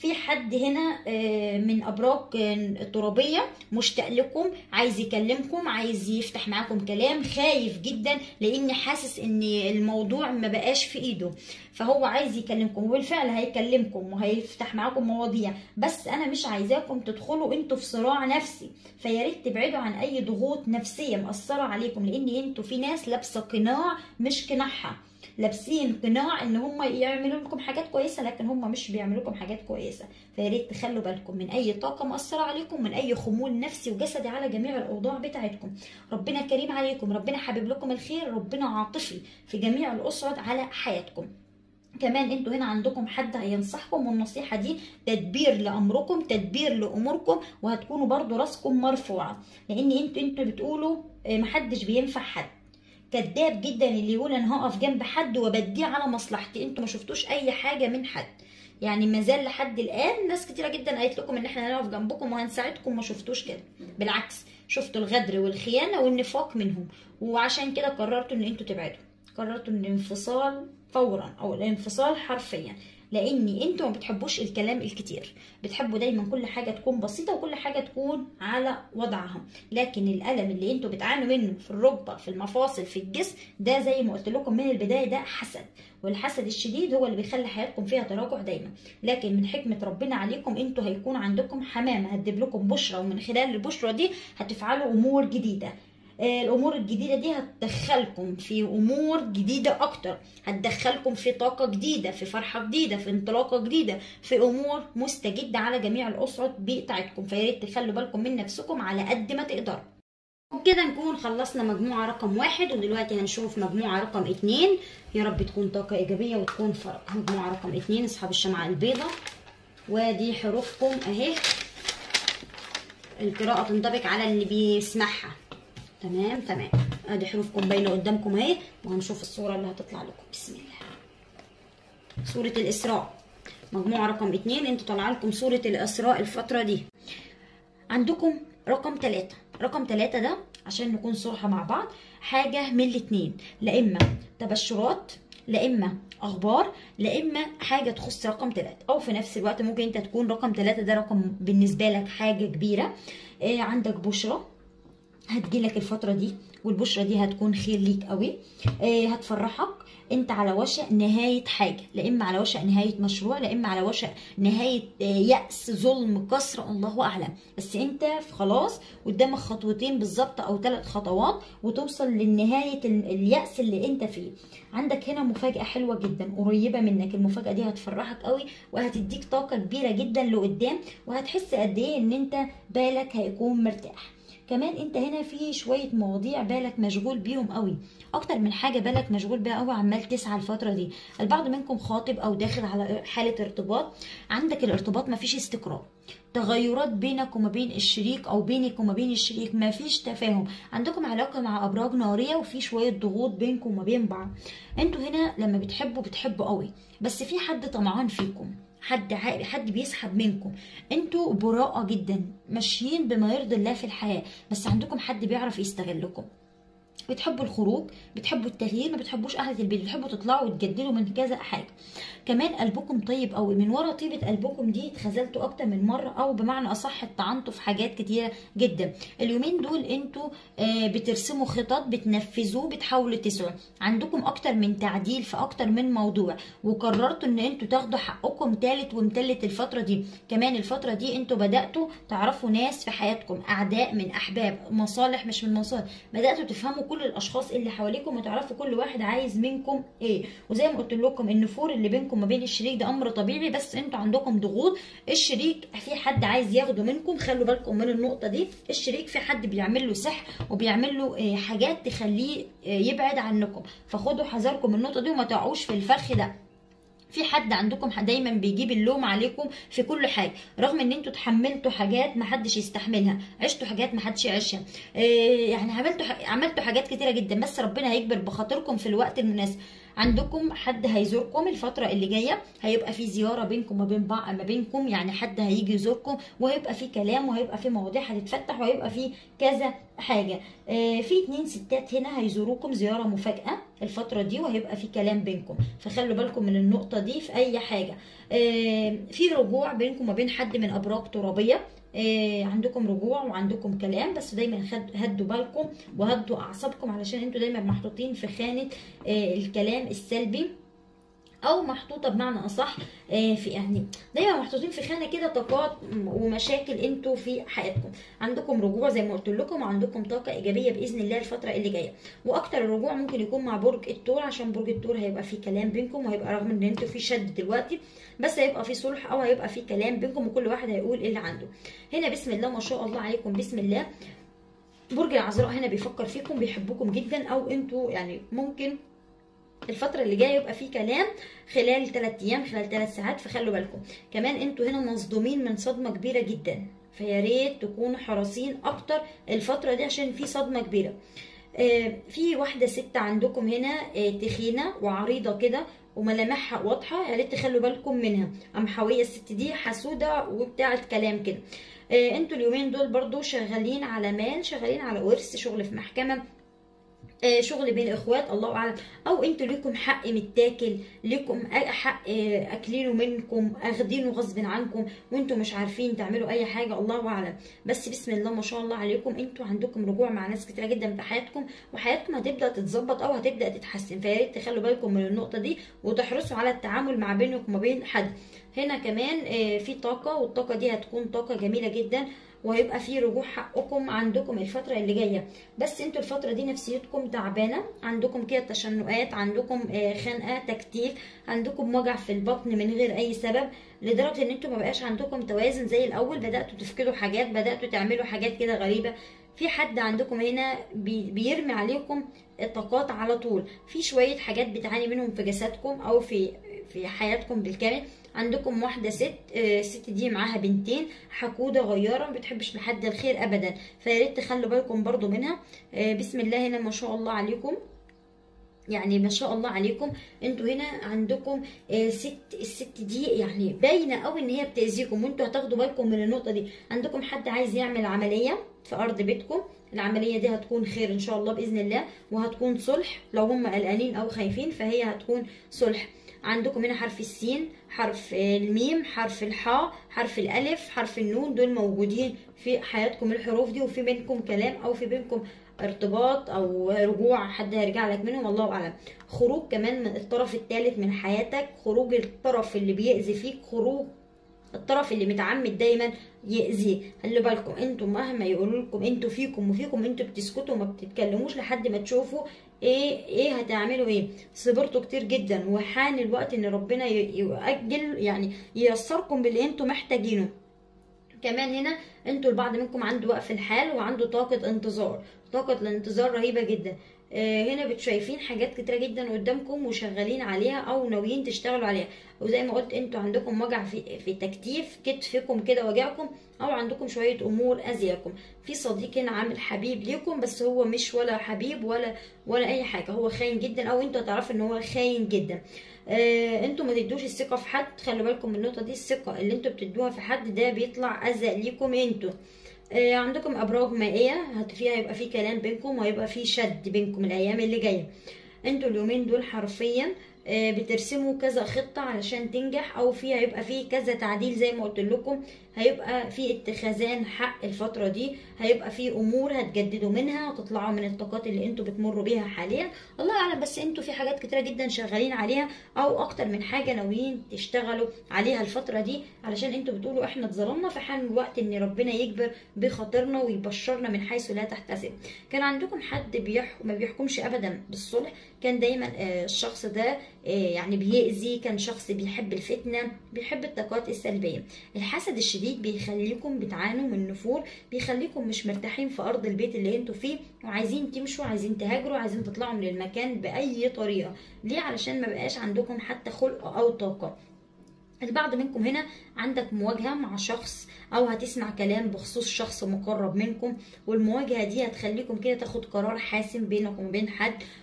في حد هنا آه، من ابراج آه، الترابيه مشتاق لكم عايز يكلمكم عايز يفتح معاكم كلام خايف جدا لان حاسس ان الموضوع ما بقاش في ايده فهو عايز يكلمكم وبالفعل هيكلمكم وهيفتح معاكم مواضيع بس انا مش عايزاكم تدخلوا انتوا في صراع نفسي فيا ريت تبعدوا عن اي ضغوط نفسيه مأثره عليكم لان انتوا في ناس لابسه قناع مش قناعها لابسين قناع ان هم يعملوا لكم حاجات كويسه لكن هم مش بيعملوا لكم حاجات كويسه فيا ريت تخلوا بالكم من اي طاقه مأثره عليكم من اي خمول نفسي وجسدي على جميع الاوضاع بتاعتكم ربنا كريم عليكم ربنا حابب لكم الخير ربنا عاطفي في جميع الاصعد على حياتكم كمان انتوا هنا عندكم حد هينصحكم والنصيحة دي تدبير لأمركم تدبير لأموركم وهتكونوا برضو راسكم مرفوعة لأن انتوا انتوا بتقولوا اه، محدش بينفع حد كذاب جدا اللي يقول انا هقف جنب حد وبديه على مصلحتي انتوا ما شفتوش اي حاجة من حد يعني ما زال لحد الان ناس كتيره جدا قالت لكم ان احنا هنقف جنبكم وهنساعدكم ما شفتوش كده بالعكس شفتوا الغدر والخيانه والنفاق منهم وعشان كده قررتوا ان انتوا تبعدوا قررتوا ان الانفصال فورا او الانفصال حرفيا لان انتوا ما بتحبوش الكلام الكتير بتحبوا دايما كل حاجه تكون بسيطه وكل حاجه تكون على وضعها لكن الالم اللي انتوا بتعانوا منه في الركبه في المفاصل في الجسم ده زي ما قلت لكم من البدايه ده حسد والحسد الشديد هو اللي بيخلي حياتكم فيها تراجع دايما لكن من حكمه ربنا عليكم انتوا هيكون عندكم حمامه هتجيب لكم بشرى ومن خلال البشرى دي هتفعلوا امور جديده آه، الامور الجديده دي هتدخلكم في امور جديده اكتر هتدخلكم في طاقه جديده في فرحه جديده في انطلاقه جديده في امور مستجده على جميع الاصعد بتاعتكم فيا ريت تخلوا بالكم من نفسكم على قد ما تقدروا وبكده نكون خلصنا مجموعة رقم واحد ودلوقتي هنشوف مجموعة رقم اتنين يا رب تكون طاقة إيجابية وتكون فرق مجموعة رقم اتنين أصحاب الشمعة البيضاء ودي حروفكم أهي القراءة تنطبق على اللي بيسمعها تمام تمام ادي حروفكم باينة قدامكم اهي وهنشوف الصورة اللي هتطلع لكم بسم الله سورة الإسراء مجموعة رقم اتنين انتوا طالعة لكم سورة الإسراء الفترة دي عندكم رقم ثلاثة رقم ثلاثة ده عشان نكون صراحة مع بعض حاجة من الاتنين لا إما تبشرات لا إما أخبار لا إما حاجة تخص رقم ثلاثة أو في نفس الوقت ممكن أنت تكون رقم ثلاثة ده رقم بالنسبة لك حاجة كبيرة آه، عندك بشرة هتجيلك الفترة دي والبشرة دي هتكون خير ليك قوي آه، هتفرحك انت على وشك نهاية حاجة لا اما على وشك نهاية مشروع لا اما على وشك نهاية آه، يأس ظلم كسر الله اعلم بس انت خلاص قدامك خطوتين بالظبط او ثلاث خطوات وتوصل لنهاية ال- اليأس اللي انت فيه عندك هنا مفاجأة حلوة جدا قريبة منك المفاجأة دي هتفرحك قوي وهتديك طاقة كبيرة جدا لقدام وهتحس قد ايه ان انت بالك هيكون مرتاح كمان انت هنا في شويه مواضيع بالك مشغول بيهم قوي اكتر من حاجه بالك مشغول بيها قوي عمال تسعى الفتره دي البعض منكم خاطب او داخل على حاله ارتباط عندك الارتباط مفيش استقرار تغيرات بينك وما بين الشريك او بينك وما بين الشريك مفيش تفاهم عندكم علاقه مع ابراج ناريه وفي شويه ضغوط بينكم وما بين بعض انتوا هنا لما بتحبوا بتحبوا قوي بس في حد طمعان فيكم حد ع- حد بيسحب منكم انتوا براءة جدا ماشيين بما يرضي الله في الحياة بس عندكم حد بيعرف يستغلكم بتحبوا الخروج بتحبوا التغيير ما بتحبوش قعدة البيت بتحبوا تطلعوا وتجددوا من كذا حاجة كمان قلبكم طيب قوي من ورا طيبة قلبكم دي اتخذلتوا اكتر من مرة او بمعنى اصح اتطعنتوا في حاجات كتيرة جدا اليومين دول انتوا آه، بترسموا خطط بتنفذوه بتحاولوا تسعوا عندكم اكتر من تعديل في اكتر من موضوع وقررتوا ان انتوا تاخدوا حقكم تالت ومتلت الفترة دي كمان الفترة دي انتوا بدأتوا تعرفوا ناس في حياتكم اعداء من احباب مصالح مش من مصالح بدأتوا تفهموا كل الاشخاص اللي حواليكم وتعرفوا كل واحد عايز منكم ايه وزي ما قلت لكم النفور اللي بينكم وما بين الشريك ده امر طبيعي بس انتوا عندكم ضغوط الشريك في حد عايز ياخده منكم خلوا بالكم من النقطه دي الشريك في حد بيعمل له سحر وبيعمل له آه، حاجات تخليه آه، يبعد عنكم فخدوا حذركم من النقطه دي وما تقعوش في الفخ ده في حد عندكم ح- دايما بيجيب اللوم عليكم في كل حاجه رغم ان انتوا تحملتوا حاجات ما حدش يستحملها عشتوا حاجات ما حدش يعيشها إيه يعني عملتوا ح... عملتوا حاجات كتيره جدا بس ربنا هيكبر بخاطركم في الوقت المناسب عندكم حد هيزوركم الفتره اللي جايه هيبقى في زياره بينكم وما بين بعض ما بينكم يعني حد هيجي يزوركم وهيبقى في كلام وهيبقى في مواضيع هتتفتح وهيبقى في كذا حاجه آه في اتنين ستات هنا هيزوروكم زياره مفاجاه الفتره دي وهيبقى في كلام بينكم فخلوا بالكم من النقطه دي في اي حاجه آه في رجوع بينكم وما بين حد من ابراج ترابيه آه عندكم رجوع وعندكم كلام بس دايما خد- هدوا بالكم وهدوا اعصابكم علشان انتوا دايما محطوطين في خانه آه الكلام السلبي او محطوطه بمعنى اصح آه، في يعني دايما محطوطين في خانه كده طاقات ومشاكل انتوا في حياتكم عندكم رجوع زي ما قلت لكم وعندكم طاقه ايجابيه باذن الله الفتره اللي جايه واكتر الرجوع ممكن يكون مع برج الثور عشان برج الثور هيبقى فيه كلام بينكم وهيبقى رغم ان انتوا في شد دلوقتي بس هيبقى في صلح او هيبقى في كلام بينكم وكل واحد هيقول اللي عنده هنا بسم الله ما شاء الله عليكم بسم الله برج العذراء هنا بيفكر فيكم بيحبكم جدا او انتوا يعني ممكن الفترة اللي جاية يبقى في كلام خلال 3 ايام خلال 3 ساعات فخلوا بالكم كمان انتوا هنا مصدومين من صدمة كبيرة جدا فيا ريت تكونوا حريصين اكتر الفترة دي عشان في صدمة كبيرة آه، في واحدة ست عندكم هنا آه، تخينة وعريضة كده وملامحها واضحة يا ريت تخلوا بالكم منها قمحوية الست دي حسودة وبتاعت كلام كده آه، انتوا اليومين دول برضو شغالين على مال شغالين على ورث شغل في محكمة آه، شغل بين اخوات الله اعلم او انتوا ليكم حق متاكل ليكم أ- حق آه، اكلينه منكم اخدينه غصب عنكم وانتوا مش عارفين تعملوا اي حاجه الله اعلم بس بسم الله ما شاء الله عليكم انتوا عندكم رجوع مع ناس كتيره جدا في حياتكم وحياتكم هتبدا تتظبط او هتبدا تتحسن فيا ريت تخلوا بالكم من النقطه دي وتحرصوا على التعامل مع بينكم وما بين حد هنا كمان آه، في طاقه والطاقه دي هتكون طاقه جميله جدا وهيبقى في رجوع حقكم عندكم الفتره اللي جايه بس انتوا الفترة دي نفسيتكم تعبانة عندكم كده تشنقات عندكم آه، خنقة تكتيف عندكم وجع في البطن من غير اي سبب لدرجة ان انتوا مبقاش عندكم توازن زي الاول بدأتوا تفقدوا حاجات بدأتوا تعملوا حاجات كده غريبة في حد عندكم هنا بي- بيرمي عليكم الطاقات على طول في شوية حاجات بتعاني منهم في جسدكم او في في حياتكم بالكامل عندكم واحدة ست آه، الست دي معاها بنتين حقودة غيارة ما بتحبش لحد الخير ابدا فياريت تخلوا بالكم برضو منها آه، بسم الله هنا ما شاء الله عليكم يعني ما شاء الله عليكم انتوا هنا عندكم آه، ست الست دي يعني باينه قوي ان هي بتاذيكم وانتوا هتاخدوا بالكم من النقطه دي عندكم حد عايز يعمل عمليه في ارض بيتكم العمليه دي هتكون خير ان شاء الله باذن الله وهتكون صلح لو هم قلقانين او خايفين فهي هتكون صلح عندكم هنا حرف السين حرف آه، الميم حرف الحاء حرف الالف حرف النون دول موجودين في حياتكم الحروف دي وفي بينكم كلام او في بينكم ارتباط او رجوع حد هيرجع لك منهم الله اعلم خروج كمان من الطرف الثالث من حياتك خروج الطرف اللي بيأذي فيك خروج الطرف اللي متعمد دايما يأذيه خلي بالكم انتوا مهما يقولوا لكم انتوا فيكم وفيكم انتوا بتسكتوا وما بتتكلموش لحد ما تشوفوا ايه ايه هتعملوا ايه صبرتوا كتير جدا وحان الوقت ان ربنا ي- يؤجل يعني ييسركم باللي انتوا محتاجينه كمان هنا انتوا البعض منكم عنده وقف الحال وعنده طاقة انتظار طاقة الانتظار رهيبة جدا آه، هنا بتشايفين حاجات كتيرة جدا قدامكم وشغالين عليها او ناويين تشتغلوا عليها وزي ما قلت انتوا عندكم وجع في, في تكتيف كتفكم كده وجعكم او عندكم شوية امور اذياكم في صديق هنا عامل حبيب ليكم بس هو مش ولا حبيب ولا ولا اي حاجة هو خاين جدا او انتوا هتعرفوا ان هو خاين جدا آه انتوا ما تدوش الثقة في حد خلوا بالكم من النقطة دي الثقة اللي انتوا بتدوها في حد ده بيطلع اذى ليكم انتوا آه، عندكم ابراج مائيه هت- فيها هيبقى في كلام بينكم وهيبقى في شد بينكم الايام اللي جايه انتوا اليومين دول حرفيا آه، بترسموا كذا خطه علشان تنجح او في هيبقى في كذا تعديل زي ما قلت لكم هيبقى في اتخاذان حق الفتره دي هيبقى في امور هتجددوا منها وتطلعوا من الطاقات اللي انتوا بتمروا بيها حاليا الله اعلم بس انتوا في حاجات كتيره جدا شغالين عليها او اكتر من حاجه ناويين تشتغلوا عليها الفتره دي علشان انتوا بتقولوا احنا اتظلمنا فحان الوقت ان ربنا يجبر بخاطرنا ويبشرنا من حيث لا تحتسب كان عندكم حد بيحكم ما بيحكمش ابدا بالصلح كان دايما آه، الشخص ده آه، يعني بيأذي كان شخص بيحب الفتنه بيحب الطاقات السلبيه الحسد الشديد بيخليكم بتعانوا من نفور بيخليكم مش مرتاحين في ارض البيت اللي انتوا فيه وعايزين تمشوا عايزين تهاجروا عايزين تطلعوا من المكان باي طريقه ليه علشان ما بقاش عندكم حتى خلق او طاقه البعض منكم هنا عندك مواجهة مع شخص أو هتسمع كلام بخصوص شخص مقرب منكم والمواجهة دي هتخليكم كده تاخد قرار حاسم بينك وبين حد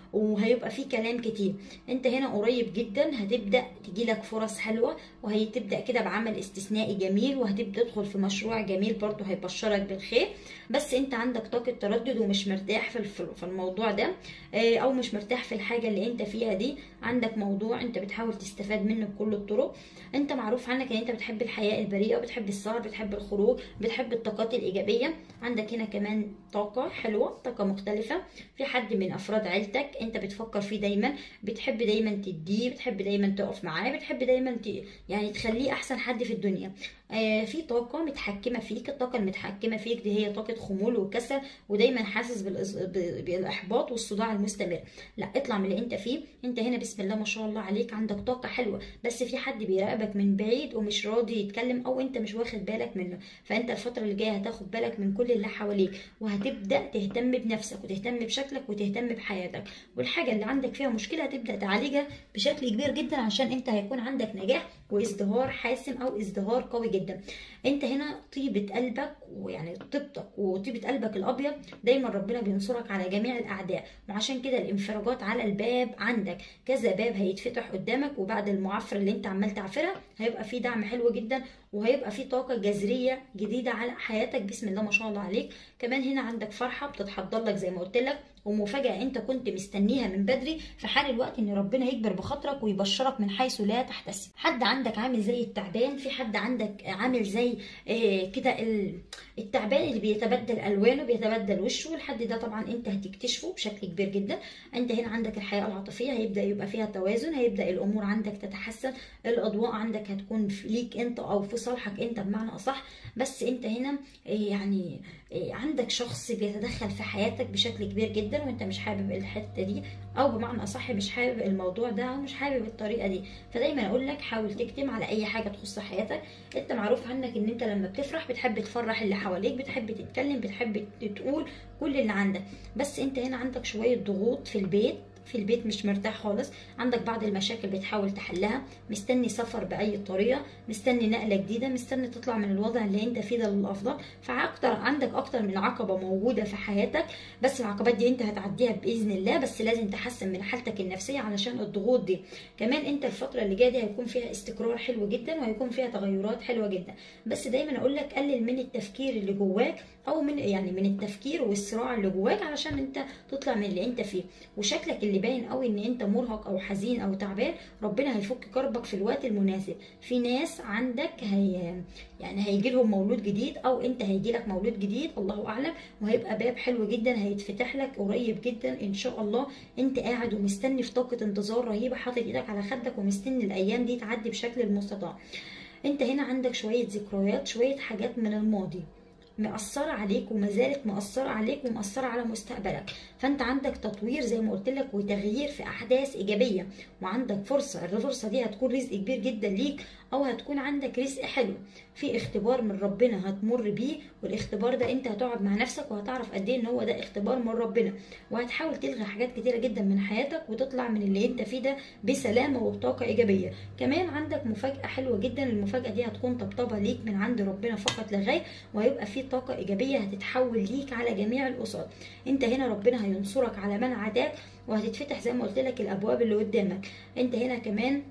وهيبقى في كلام كتير انت هنا قريب جدا هتبدا تجيلك فرص حلوه وهتبدا كده بعمل استثنائي جميل وهتبدا تدخل في مشروع جميل برضه هيبشرك بالخير بس انت عندك طاقه تردد ومش مرتاح في في الموضوع ده او مش مرتاح في الحاجه اللي انت فيها دي عندك موضوع انت بتحاول تستفاد منه بكل الطرق انت معروف عنك ان انت بتحب الحياه البريئه وبتحب السهر بتحب الخروج بتحب الطاقات الايجابيه عندك هنا كمان طاقه حلوه طاقه مختلفه في حد من افراد عيلتك انت بتفكر فيه دايما بتحب دايما تديه بتحب دايما تقف معاه بتحب دايما ت... يعني تخليه احسن حد في الدنيا آه في طاقه متحكمه فيك الطاقه المتحكمه فيك دي هي طاقه خمول وكسل ودايما حاسس بالإز... بالاحباط والصداع المستمر لا اطلع من اللي انت فيه انت هنا بسم الله ما شاء الله عليك عندك طاقه حلوه بس في حد بيراقبك من بعيد ومش راضي يتكلم او انت مش واخد بالك منه فانت الفتره اللي جايه هتاخد بالك من كل اللي حواليك وهتبدا تهتم بنفسك وتهتم بشكلك وتهتم بحياتك والحاجه اللي عندك فيها مشكله هتبدا تعالجها بشكل كبير جدا عشان انت هيكون عندك نجاح وازدهار حاسم او ازدهار قوي جدا انت هنا طيبه قلبك ويعني طيبتك وطيبه قلبك الابيض دايما ربنا بينصرك على جميع الاعداء وعشان كده الانفراجات على الباب عندك كذا باب هيتفتح قدامك وبعد المعافره اللي انت عمال تعافرها هيبقى في دعم حلو جدا وهيبقى في طاقه جذريه جديده على حياتك بسم الله ما شاء الله عليك كمان هنا عندك فرحه بتتحضر لك زي ما قلت لك ومفاجاه انت كنت مستنيها من بدري في حال الوقت ان ربنا يكبر بخاطرك ويبشرك من حيث لا تحتسب حد عندك عامل زي التعبان في حد عندك عامل زي آه كده التعبان اللي بيتبدل الوانه بيتبدل وشه الحد ده طبعا انت هتكتشفه بشكل كبير جدا انت هنا عندك الحياه العاطفيه هيبدا يبقى فيها توازن هيبدا الامور عندك تتحسن الاضواء عندك هتكون ليك انت او في صالحك انت بمعنى اصح بس انت هنا يعني عندك شخص بيتدخل في حياتك بشكل كبير جدا وانت مش حابب الحته دي او بمعنى اصح مش حابب الموضوع ده او مش حابب الطريقه دي فدايما اقول لك حاول تكتم على اي حاجه تخص حياتك انت معروف عنك ان انت لما بتفرح بتحب تفرح اللي حواليك بتحب تتكلم بتحب تقول كل اللي عندك بس انت هنا عندك شويه ضغوط في البيت في البيت مش مرتاح خالص عندك بعض المشاكل بتحاول تحلها مستني سفر باي طريقه مستني نقله جديده مستني تطلع من الوضع اللي انت فيه ده للافضل فاكتر عندك اكتر من عقبه موجوده في حياتك بس العقبات دي انت هتعديها باذن الله بس لازم تحسن من حالتك النفسيه علشان الضغوط دي كمان انت الفتره اللي جايه دي هيكون فيها استقرار حلو جدا وهيكون فيها تغيرات حلوه جدا بس دايما اقول لك قلل من التفكير اللي جواك او من يعني من التفكير والصراع اللي جواك علشان انت تطلع من اللي انت فيه وشكلك اللي باين قوي ان انت مرهق او حزين او تعبان ربنا هيفك كربك في الوقت المناسب في ناس عندك هي يعني هيجي لهم مولود جديد او انت هيجي لك مولود جديد الله اعلم وهيبقى باب حلو جدا هيتفتح لك قريب جدا ان شاء الله انت قاعد ومستني في طاقه انتظار رهيبه حاطط ايدك على خدك ومستني الايام دي تعدي بشكل المستطاع انت هنا عندك شويه ذكريات شويه حاجات من الماضي مأثرة عليك وما زالت مأثرة عليك ومأثرة على مستقبلك فأنت عندك تطوير زي ما قلت لك وتغيير في أحداث إيجابية وعندك فرصة الفرصة دي هتكون رزق كبير جدا ليك أو هتكون عندك رزق حلو في اختبار من ربنا هتمر بيه والاختبار ده انت هتقعد مع نفسك وهتعرف قد ايه ان هو ده اختبار من ربنا وهتحاول تلغي حاجات كتيره جدا من حياتك وتطلع من اللي انت فيه ده بسلامه وبطاقه ايجابيه كمان عندك مفاجاه حلوه جدا المفاجاه دي هتكون طبطبه ليك من عند ربنا فقط لا غير وهيبقى في طاقه ايجابيه هتتحول ليك على جميع الاسر انت هنا ربنا هينصرك على من عداك وهتتفتح زي ما قلت لك الابواب اللي قدامك انت هنا كمان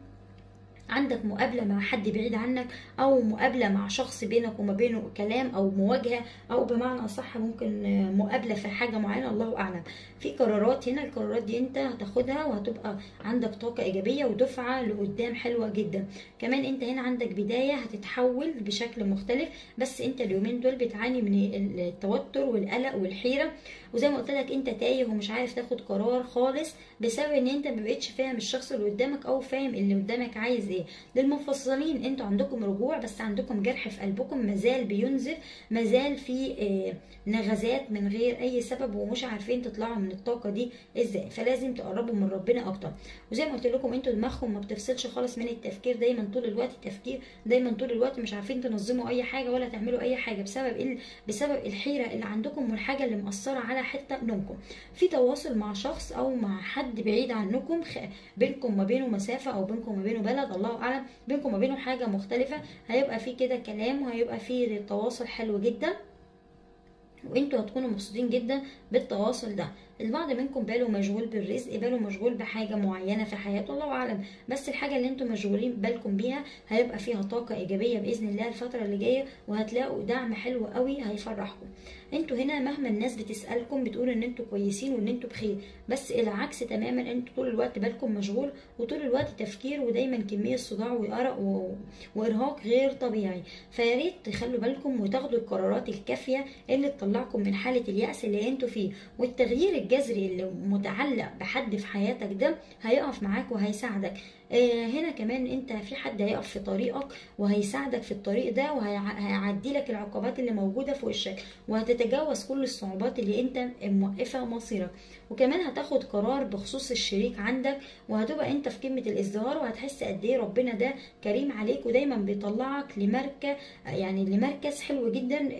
عندك مقابله مع حد بعيد عنك او مقابله مع شخص بينك وما بينه كلام او مواجهه او بمعنى اصح ممكن مقابله في حاجه معينه الله اعلم في قرارات هنا القرارات دي انت هتاخدها وهتبقى عندك طاقه ايجابيه ودفعه لقدام حلوه جدا كمان انت هنا عندك بدايه هتتحول بشكل مختلف بس انت اليومين دول بتعاني من التوتر والقلق والحيره وزي ما قلت لك انت تايه ومش عارف تاخد قرار خالص بسبب ان انت ما بقتش فاهم الشخص اللي قدامك او فاهم اللي قدامك عايز ايه للمفصلين انتوا عندكم رجوع بس عندكم جرح في قلبكم مازال بينزف مازال في اه نغزات من غير اي سبب ومش عارفين تطلعوا من الطاقه دي ازاي فلازم تقربوا من ربنا اكتر وزي ما قلت لكم انتوا دماغكم ما بتفصلش خالص من التفكير دايما طول الوقت تفكير دايما طول الوقت مش عارفين تنظموا اي حاجه ولا تعملوا اي حاجه بسبب ال... بسبب الحيره اللي عندكم والحاجه اللي مأثره على حته نومكم في تواصل مع شخص او مع حد بعيد عنكم خ... بينكم ما بينه مسافه او بينكم ما بينه بلد الله اعلم بينكم ما بينه حاجه مختلفه هيبقى في كده كلام وهيبقى في تواصل حلو جدا وانتوا هتكونوا مبسوطين جدا بالتواصل ده البعض منكم باله مشغول بالرزق باله مشغول بحاجه معينه في حياته الله اعلم بس الحاجه اللي انتم مشغولين بالكم بيها هيبقى فيها طاقه ايجابيه باذن الله الفتره اللي جايه وهتلاقوا دعم حلو قوي هيفرحكم انتوا هنا مهما الناس بتسالكم بتقول ان انتوا كويسين وان انتوا بخير بس العكس تماما انتوا طول الوقت بالكم مشغول وطول الوقت تفكير ودايما كميه صداع وارق و... وارهاق غير طبيعي فيا ريت تخلوا بالكم وتاخدوا القرارات الكافيه اللي تطلعكم من حاله الياس اللي انتوا فيه والتغيير الجذري اللي متعلق بحد في حياتك ده هيقف معاك وهيساعدك آه هنا كمان انت في حد هيقف في طريقك وهيساعدك في الطريق ده وهيعدي لك العقبات اللي موجوده في وشك وهتتجاوز كل الصعوبات اللي انت موقفه مصيرك وكمان هتاخد قرار بخصوص الشريك عندك وهتبقى انت في قمه الازدهار وهتحس قد ايه ربنا ده كريم عليك ودايما بيطلعك لمركز يعني لمركز حلو جدا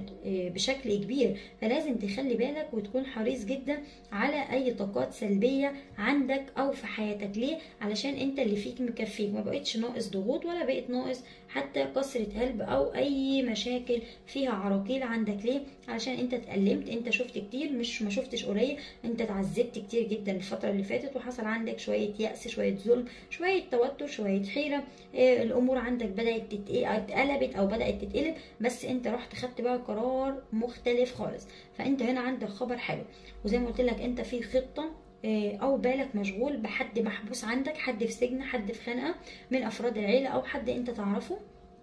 بشكل كبير فلازم تخلي بالك وتكون حريص جدا على اي طاقات سلبيه عندك او في حياتك ليه علشان انت اللي فيك مكفيك ما بقتش ناقص ضغوط ولا بقيت ناقص حتى كسرة قلب او اي مشاكل فيها عراقيل عندك ليه علشان انت اتألمت انت شفت كتير مش ما شفتش قليل انت اتعذبت كتير جدا الفترة اللي فاتت وحصل عندك شوية يأس شوية ظلم شوية توتر شوية حيرة اه الامور عندك بدأت اتقلبت او بدأت تتقلب بس انت رحت خدت بقى قرار مختلف خالص فانت هنا عندك خبر حلو وزي ما قلت لك انت في خطة او بالك مشغول بحد محبوس عندك حد في سجن حد في خنقه من افراد العيله او حد انت تعرفه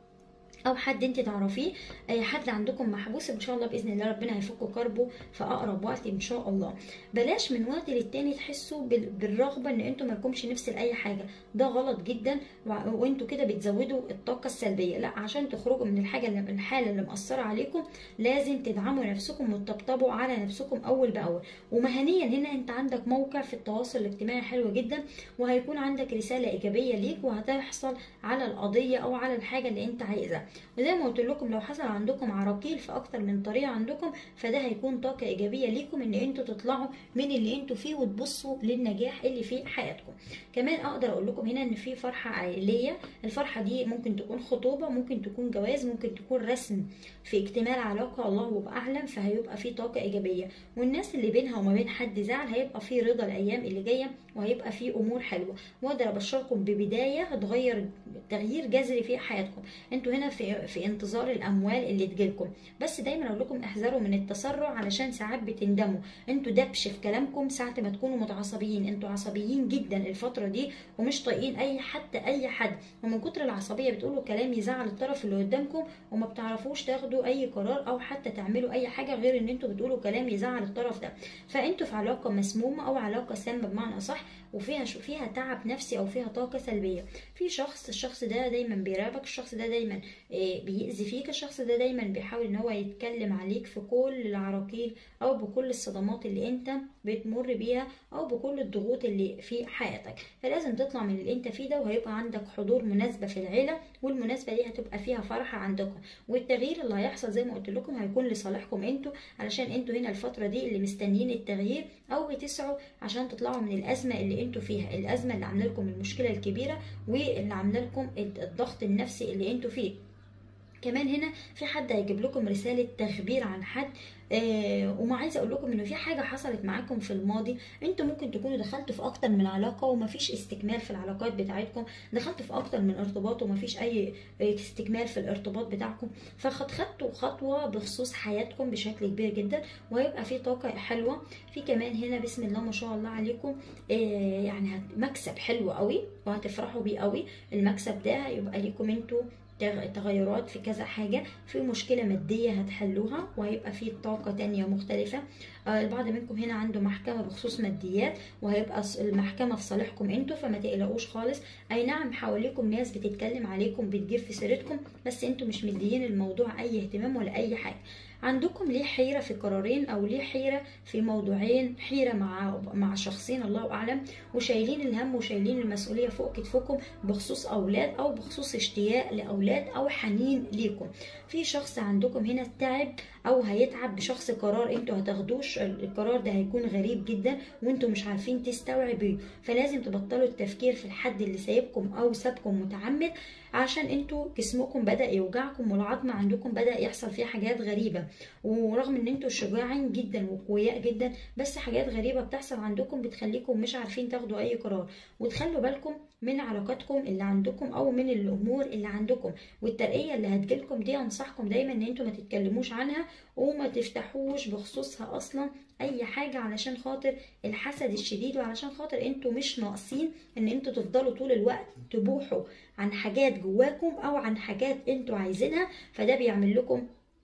او حد انت تعرفيه اي حد عندكم محبوس ان شاء الله باذن الله ربنا هيفك كربه في اقرب وقت ان شاء الله بلاش من وقت للتاني تحسوا بالرغبه ان انتوا مالكمش نفس لاي حاجه ده غلط جدا وانتوا كده بتزودوا الطاقه السلبيه لا عشان تخرجوا من الحاجه اللي من الحاله اللي مأثره عليكم لازم تدعموا نفسكم وتطبطبوا على نفسكم اول باول ومهنيا هنا انت عندك موقع في التواصل الاجتماعي حلو جدا وهيكون عندك رساله ايجابيه ليك وهتحصل على القضيه او على الحاجه اللي انت عايزها وزي ما قلت لكم لو حصل عندكم عراقيل في اكتر من طريقه عندكم فده هيكون طاقه ايجابيه ليكم ان انتوا تطلعوا من اللي انتوا فيه وتبصوا للنجاح اللي في حياتكم كمان اقدر اقول لكم هنا ان في فرحه عائليه الفرحه دي ممكن تكون خطوبه ممكن تكون جواز ممكن تكون رسم في اكتمال علاقه الله اعلم فهيبقى في طاقه ايجابيه والناس اللي بينها وما بين حد زعل هيبقى في رضا الايام اللي جايه وهيبقى في امور حلوه واقدر ابشركم ببدايه هتغير تغيير جذري في حياتكم انتوا هنا في في انتظار الاموال اللي تجيلكم بس دايما اقول لكم احذروا من التسرع علشان ساعات بتندموا انتوا دبش في كلامكم ساعه ما تكونوا متعصبين انتوا عصبيين جدا الفتره دي ومش طايقين اي حتى اي حد ومن كتر العصبيه بتقولوا كلام يزعل الطرف اللي قدامكم وما بتعرفوش تاخدوا اي قرار او حتى تعملوا اي حاجه غير ان انتوا بتقولوا كلام يزعل الطرف ده فانتوا في علاقه مسمومه او علاقه سامه بمعنى اصح وفيها شو فيها تعب نفسي او فيها طاقه سلبيه في شخص الشخص ده دايما بيراقبك الشخص ده دايما بيأذي فيك الشخص ده دايما بيحاول ان هو يتكلم عليك في كل العراقيل او بكل الصدمات اللي انت بتمر بيها او بكل الضغوط اللي في حياتك فلازم تطلع من اللي انت فيه ده وهيبقى عندك حضور مناسبه في العيله والمناسبه دي هتبقى فيها فرحه عندكم والتغيير اللي هيحصل زي ما قلت لكم هيكون لصالحكم انتوا علشان انتوا هنا الفتره دي اللي مستنيين التغيير او بتسعوا عشان تطلعوا من الازمه اللي انتوا فيها الازمه اللي عامله لكم المشكله الكبيره واللي عامله لكم الضغط النفسي اللي انتوا فيه كمان هنا في حد هيجيب لكم رساله تخبير عن حد آه وما عايزه اقول لكم انه في حاجه حصلت معاكم في الماضي انتوا ممكن تكونوا دخلتوا في اكتر من علاقه ومفيش استكمال في العلاقات بتاعتكم دخلتوا في اكتر من ارتباط ومفيش اي استكمال في الارتباط بتاعكم فقد خدتوا خطوه بخصوص حياتكم بشكل كبير جدا وهيبقى في طاقه حلوه في كمان هنا بسم الله ما شاء الله عليكم آه يعني مكسب حلو قوي وهتفرحوا بيه قوي المكسب ده هيبقى ليكم انتوا تغيرات في كذا حاجة في مشكلة مادية هتحلوها وهيبقى في طاقة تانية مختلفة البعض منكم هنا عنده محكمة بخصوص ماديات وهيبقى المحكمة في صالحكم انتوا فما تقلقوش خالص اي نعم حواليكم ناس بتتكلم عليكم بتجيب في سيرتكم بس انتوا مش مديين الموضوع اي اهتمام ولا اي حاجة عندكم ليه حيرة في قرارين أو ليه حيرة في موضوعين حيرة مع مع شخصين الله أعلم وشايلين الهم وشايلين المسؤولية فوق كتفكم بخصوص أولاد أو بخصوص اشتياق لأولاد أو حنين ليكم في شخص عندكم هنا تعب أو هيتعب بشخص قرار انتوا هتاخدوش القرار ده هيكون غريب جدا وانتوا مش عارفين تستوعبيه فلازم تبطلوا التفكير في الحد اللي سايبكم أو سابكم متعمد عشان انتوا جسمكم بدا يوجعكم والعظم عندكم بدا يحصل فيه حاجات غريبه ورغم ان انتوا شجاعين جدا وقوياء جدا بس حاجات غريبه بتحصل عندكم بتخليكم مش عارفين تاخدوا اي قرار وتخلوا بالكم من علاقاتكم اللي عندكم او من الامور اللي عندكم والترقيه اللي هتجيلكم دي انصحكم دايما ان انتوا ما تتكلموش عنها وما تفتحوش بخصوصها اصلا اي حاجه علشان خاطر الحسد الشديد وعلشان خاطر انتوا مش ناقصين ان انتوا تفضلوا طول الوقت تبوحوا عن حاجات جواكم او عن حاجات انتوا عايزينها فده بيعمل لكم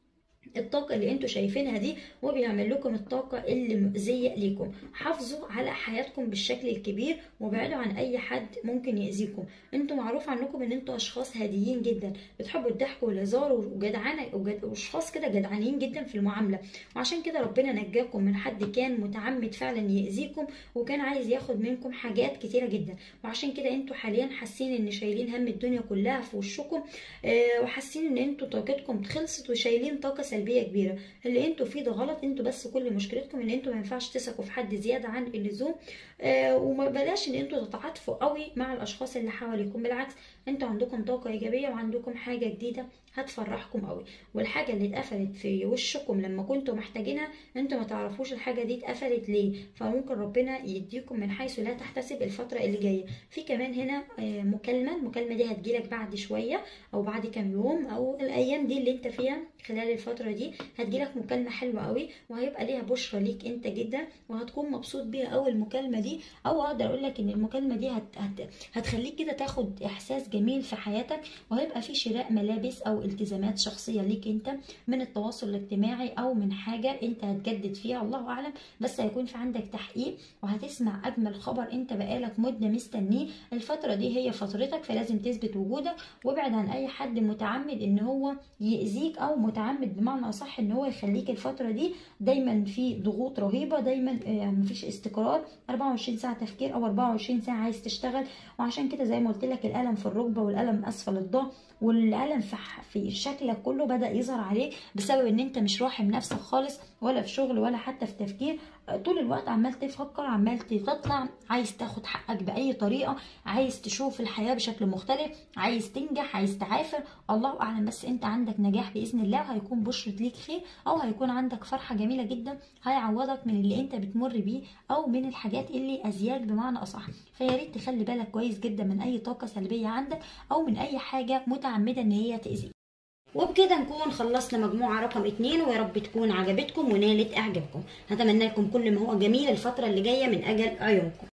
الطاقة اللي انتوا شايفينها دي وبيعمل لكم الطاقة اللي مؤذية ليكم حافظوا على حياتكم بالشكل الكبير وابعدوا عن اي حد ممكن يأذيكم انتوا معروف عنكم ان انتوا اشخاص هاديين جدا بتحبوا الضحك والهزار وجدعانة واشخاص كده جدعانين جدا في المعاملة وعشان كده ربنا نجاكم من حد كان متعمد فعلا يأذيكم وكان عايز ياخد منكم حاجات كتيرة جدا وعشان كده انتوا حاليا حاسين ان شايلين هم الدنيا كلها في وشكم اه وحاسين ان انتوا طاقتكم خلصت وشايلين طاقة سلبية سلبيه كبيره اللي انتوا فيه ده غلط انتوا بس كل مشكلتكم ان انتوا ما ينفعش تثقوا في حد زياده عن اللزوم آه وما بلاش ان انتوا تتعاطفوا قوي مع الاشخاص اللي حواليكم بالعكس انتوا عندكم طاقه ايجابيه وعندكم حاجه جديده هتفرحكم قوي والحاجه اللي اتقفلت في وشكم لما كنتوا محتاجينها انتوا ما تعرفوش الحاجه دي اتقفلت ليه فممكن ربنا يديكم من حيث لا تحتسب الفتره اللي جايه في كمان هنا آه مكالمه المكالمه دي هتجيلك بعد شويه او بعد كام يوم او الايام دي اللي انت فيها خلال الفتره دي هتجيلك مكالمه حلوه قوي وهيبقى ليها بشرى ليك انت جدا وهتكون مبسوط بيها قوي المكالمه دي او اقدر اقول لك ان المكالمه دي هت... هت... هتخليك كده تاخد احساس جميل في حياتك وهيبقى في شراء ملابس او التزامات شخصيه ليك انت من التواصل الاجتماعي او من حاجه انت هتجدد فيها الله اعلم بس هيكون في عندك تحقيق وهتسمع اجمل خبر انت بقالك مده مستنيه الفتره دي هي فترتك فلازم تثبت وجودك وابعد عن اي حد متعمد ان هو يأذيك او متعمد بمعنى اصح ان هو يخليك الفتره دي دايما في ضغوط رهيبه دايما مفيش استقرار 24 ساعه تفكير او 24 ساعه عايز تشتغل وعشان كده زي ما قلت لك الالم في الركبه والالم اسفل الظهر والالم في في شكلك كله بدا يظهر عليك بسبب ان انت مش راحم نفسك خالص ولا في شغل ولا حتى في تفكير طول الوقت عمال تفكر عمال تطلع عايز تاخد حقك باي طريقه عايز تشوف الحياه بشكل مختلف عايز تنجح عايز تعافر الله اعلم بس انت عندك نجاح باذن الله وهيكون بشرة ليك خير او هيكون عندك فرحه جميله جدا هيعوضك من اللي انت بتمر بيه او من الحاجات اللي اذياك بمعنى اصح فيا ريت تخلي بالك كويس جدا من اي طاقه سلبيه عندك او من اي حاجه متعمده ان هي تاذيك وبكده نكون خلصنا مجموعة رقم اتنين ويا رب تكون عجبتكم ونالت اعجابكم هتمنى لكم كل ما هو جميل الفترة اللي جاية من اجل عيونكم